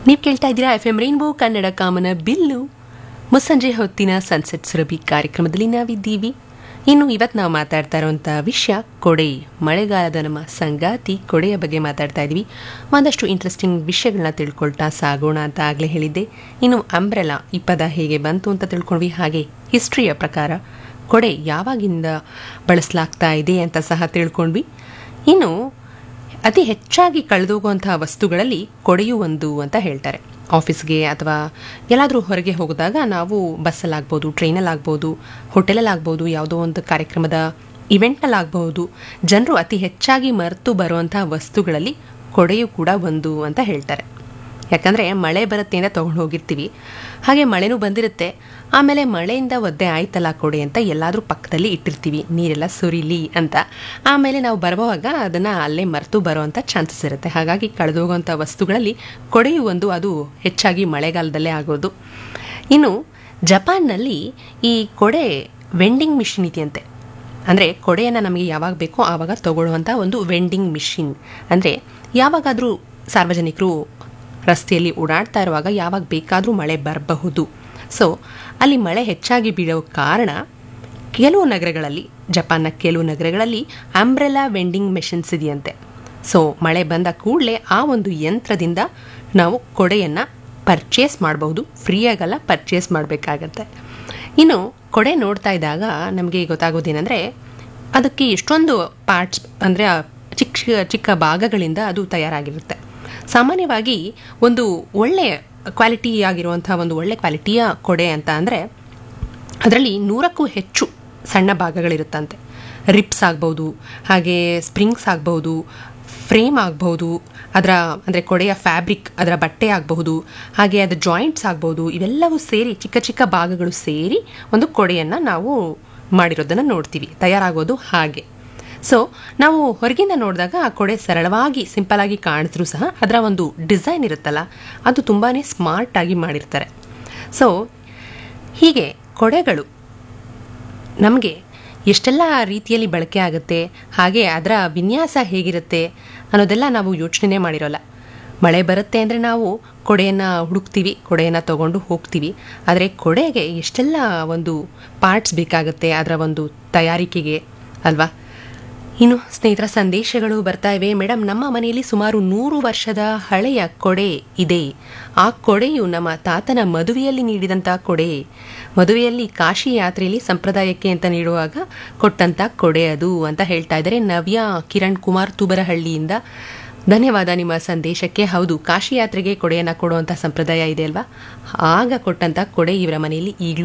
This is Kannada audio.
ನೀವು ಕೇಳ್ತಾ ಇದ್ದೀರಾ ಎಫ್ ಎಂ ರೈನ್ಬೋ ಕನ್ನಡ ಕಾಮನ ಬಿಲ್ಲು ಮುಸ್ಸಂಜೆ ಹೊತ್ತಿನ ಸನ್ಸೆಟ್ ಸುರಭಿ ಕಾರ್ಯಕ್ರಮದಲ್ಲಿ ನಾವಿದ್ದೀವಿ ಇನ್ನು ಇವತ್ತು ನಾವು ಮಾತಾಡ್ತಾ ಇರುವಂಥ ವಿಷಯ ಕೊಡೆ ಮಳೆಗಾಲದ ನಮ್ಮ ಸಂಗಾತಿ ಕೊಡೆಯ ಬಗ್ಗೆ ಮಾತಾಡ್ತಾ ಇದ್ದೀವಿ ಒಂದಷ್ಟು ಇಂಟ್ರೆಸ್ಟಿಂಗ್ ವಿಷಯಗಳನ್ನ ತಿಳ್ಕೊಳ್ತಾ ಸಾಗೋಣ ಅಂತ ಆಗಲೇ ಹೇಳಿದ್ದೆ ಇನ್ನು ಅಂಬ್ರೆಲಾ ಈ ಪದ ಹೇಗೆ ಬಂತು ಅಂತ ತಿಳ್ಕೊಂಡ್ವಿ ಹಾಗೆ ಹಿಸ್ಟ್ರಿಯ ಪ್ರಕಾರ ಕೊಡೆ ಯಾವಾಗಿಂದ ಬಳಸಲಾಗ್ತಾ ಇದೆ ಅಂತ ಸಹ ತಿಳ್ಕೊಂಡ್ವಿ ಇನ್ನು ಅತಿ ಹೆಚ್ಚಾಗಿ ಕಳೆದೋಗುವಂತಹ ವಸ್ತುಗಳಲ್ಲಿ ಕೊಡೆಯು ಒಂದು ಅಂತ ಹೇಳ್ತಾರೆ ಆಫೀಸ್ಗೆ ಅಥವಾ ಎಲ್ಲಾದರೂ ಹೊರಗೆ ಹೋಗಿದಾಗ ನಾವು ಬಸ್ಸಲ್ಲಾಗ್ಬೋದು ಟ್ರೈನಲ್ಲಾಗ್ಬೋದು ಹೋಟೆಲಲ್ಲಾಗ್ಬೋದು ಯಾವುದೋ ಒಂದು ಕಾರ್ಯಕ್ರಮದ ಇವೆಂಟ್ನಲ್ಲಾಗ್ಬೋದು ಜನರು ಅತಿ ಹೆಚ್ಚಾಗಿ ಮರೆತು ಬರುವಂಥ ವಸ್ತುಗಳಲ್ಲಿ ಕೊಡೆಯು ಕೂಡ ಒಂದು ಅಂತ ಹೇಳ್ತಾರೆ ಯಾಕಂದರೆ ಮಳೆ ಬರುತ್ತೆ ಅಂತ ತೊಗೊಂಡು ಹೋಗಿರ್ತೀವಿ ಹಾಗೆ ಮಳೆನೂ ಬಂದಿರುತ್ತೆ ಆಮೇಲೆ ಮಳೆಯಿಂದ ಒದ್ದೆ ಆಯ್ತಲ್ಲ ಕೊಡೆ ಅಂತ ಎಲ್ಲಾದರೂ ಪಕ್ಕದಲ್ಲಿ ಇಟ್ಟಿರ್ತೀವಿ ನೀರೆಲ್ಲ ಸುರಿಲಿ ಅಂತ ಆಮೇಲೆ ನಾವು ಬರುವಾಗ ಅದನ್ನು ಅಲ್ಲೇ ಮರೆತು ಬರೋವಂಥ ಚಾನ್ಸಸ್ ಇರುತ್ತೆ ಹಾಗಾಗಿ ಕಳೆದೋಗುವಂಥ ವಸ್ತುಗಳಲ್ಲಿ ಕೊಡೆಯು ಒಂದು ಅದು ಹೆಚ್ಚಾಗಿ ಮಳೆಗಾಲದಲ್ಲೇ ಆಗೋದು ಇನ್ನು ಜಪಾನ್ನಲ್ಲಿ ಈ ಕೊಡೆ ವೆಂಡಿಂಗ್ ಮಿಷಿನ್ ಇದೆಯಂತೆ ಅಂದರೆ ಕೊಡೆಯನ್ನು ನಮಗೆ ಯಾವಾಗ ಬೇಕೋ ಆವಾಗ ತಗೊಳ್ಳುವಂಥ ಒಂದು ವೆಂಡಿಂಗ್ ಮಿಷಿನ್ ಅಂದರೆ ಯಾವಾಗಾದರೂ ಸಾರ್ವಜನಿಕರು ರಸ್ತೆಯಲ್ಲಿ ಓಡಾಡ್ತಾ ಇರುವಾಗ ಯಾವಾಗ ಬೇಕಾದರೂ ಮಳೆ ಬರಬಹುದು ಸೊ ಅಲ್ಲಿ ಮಳೆ ಹೆಚ್ಚಾಗಿ ಬೀಳೋ ಕಾರಣ ಕೆಲವು ನಗರಗಳಲ್ಲಿ ಜಪಾನ್ನ ಕೆಲವು ನಗರಗಳಲ್ಲಿ ಅಂಬ್ರೆಲಾ ವೆಂಡಿಂಗ್ ಮೆಷಿನ್ಸ್ ಇದೆಯಂತೆ ಸೊ ಮಳೆ ಬಂದ ಕೂಡಲೇ ಆ ಒಂದು ಯಂತ್ರದಿಂದ ನಾವು ಕೊಡೆಯನ್ನು ಪರ್ಚೇಸ್ ಮಾಡಬಹುದು ಫ್ರೀಯಾಗಲ್ಲ ಪರ್ಚೇಸ್ ಮಾಡಬೇಕಾಗತ್ತೆ ಇನ್ನು ಕೊಡೆ ನೋಡ್ತಾ ಇದ್ದಾಗ ನಮಗೆ ಗೊತ್ತಾಗೋದೇನೆಂದರೆ ಅದಕ್ಕೆ ಎಷ್ಟೊಂದು ಪಾರ್ಟ್ಸ್ ಅಂದರೆ ಚಿಕ್ಕ ಚಿಕ್ಕ ಭಾಗಗಳಿಂದ ಅದು ತಯಾರಾಗಿರುತ್ತೆ ಸಾಮಾನ್ಯವಾಗಿ ಒಂದು ಒಳ್ಳೆಯ ಕ್ವಾಲಿಟಿ ಆಗಿರುವಂಥ ಒಂದು ಒಳ್ಳೆ ಕ್ವಾಲಿಟಿಯ ಕೊಡೆ ಅಂತ ಅಂದರೆ ಅದರಲ್ಲಿ ನೂರಕ್ಕೂ ಹೆಚ್ಚು ಸಣ್ಣ ಭಾಗಗಳಿರುತ್ತಂತೆ ರಿಪ್ಸ್ ಆಗ್ಬೋದು ಹಾಗೆ ಸ್ಪ್ರಿಂಗ್ಸ್ ಆಗ್ಬೋದು ಫ್ರೇಮ್ ಆಗ್ಬೋದು ಅದರ ಅಂದರೆ ಕೊಡೆಯ ಫ್ಯಾಬ್ರಿಕ್ ಅದರ ಬಟ್ಟೆ ಆಗಬಹುದು ಹಾಗೆ ಅದರ ಜಾಯಿಂಟ್ಸ್ ಆಗ್ಬೋದು ಇವೆಲ್ಲವೂ ಸೇರಿ ಚಿಕ್ಕ ಚಿಕ್ಕ ಭಾಗಗಳು ಸೇರಿ ಒಂದು ಕೊಡೆಯನ್ನು ನಾವು ಮಾಡಿರೋದನ್ನು ನೋಡ್ತೀವಿ ತಯಾರಾಗೋದು ಹಾಗೆ ಸೊ ನಾವು ಹೊರಗಿಂದ ನೋಡಿದಾಗ ಆ ಕೊಡೆ ಸರಳವಾಗಿ ಸಿಂಪಲ್ ಆಗಿ ಕಾಣಿದ್ರೂ ಸಹ ಅದರ ಒಂದು ಡಿಸೈನ್ ಇರುತ್ತಲ್ಲ ಅದು ತುಂಬಾ ಸ್ಮಾರ್ಟಾಗಿ ಮಾಡಿರ್ತಾರೆ ಸೊ ಹೀಗೆ ಕೊಡೆಗಳು ನಮಗೆ ಎಷ್ಟೆಲ್ಲ ರೀತಿಯಲ್ಲಿ ಬಳಕೆ ಆಗುತ್ತೆ ಹಾಗೆ ಅದರ ವಿನ್ಯಾಸ ಹೇಗಿರುತ್ತೆ ಅನ್ನೋದೆಲ್ಲ ನಾವು ಯೋಚನೆ ಮಾಡಿರೋಲ್ಲ ಮಳೆ ಬರುತ್ತೆ ಅಂದರೆ ನಾವು ಕೊಡೆಯನ್ನು ಹುಡುಕ್ತೀವಿ ಕೊಡೆಯನ್ನು ತೊಗೊಂಡು ಹೋಗ್ತೀವಿ ಆದರೆ ಕೊಡೆಗೆ ಎಷ್ಟೆಲ್ಲ ಒಂದು ಪಾರ್ಟ್ಸ್ ಬೇಕಾಗುತ್ತೆ ಅದರ ಒಂದು ತಯಾರಿಕೆಗೆ ಅಲ್ವಾ ಇನ್ನು ಸ್ನೇಹಿತರ ಸಂದೇಶಗಳು ಬರ್ತಾ ಇವೆ ಮೇಡಮ್ ನಮ್ಮ ಮನೆಯಲ್ಲಿ ಸುಮಾರು ನೂರು ವರ್ಷದ ಹಳೆಯ ಕೊಡೆ ಇದೆ ಆ ಕೊಡೆಯು ನಮ್ಮ ತಾತನ ಮದುವೆಯಲ್ಲಿ ನೀಡಿದಂಥ ಕೊಡೆ ಮದುವೆಯಲ್ಲಿ ಕಾಶಿ ಯಾತ್ರೆಯಲ್ಲಿ ಸಂಪ್ರದಾಯಕ್ಕೆ ಅಂತ ನೀಡುವಾಗ ಕೊಟ್ಟಂಥ ಕೊಡೆ ಅದು ಅಂತ ಹೇಳ್ತಾ ಇದ್ದಾರೆ ನವ್ಯ ಕಿರಣ್ ಕುಮಾರ್ ತುಬರಹಳ್ಳಿಯಿಂದ ಧನ್ಯವಾದ ನಿಮ್ಮ ಸಂದೇಶಕ್ಕೆ ಹೌದು ಕಾಶಿ ಯಾತ್ರೆಗೆ ಕೊಡೆಯನ್ನು ಕೊಡುವಂಥ ಸಂಪ್ರದಾಯ ಇದೆ ಅಲ್ವಾ ಆಗ ಕೊಟ್ಟಂಥ ಕೊಡೆ ಇವರ ಮನೆಯಲ್ಲಿ ಈಗಲೂ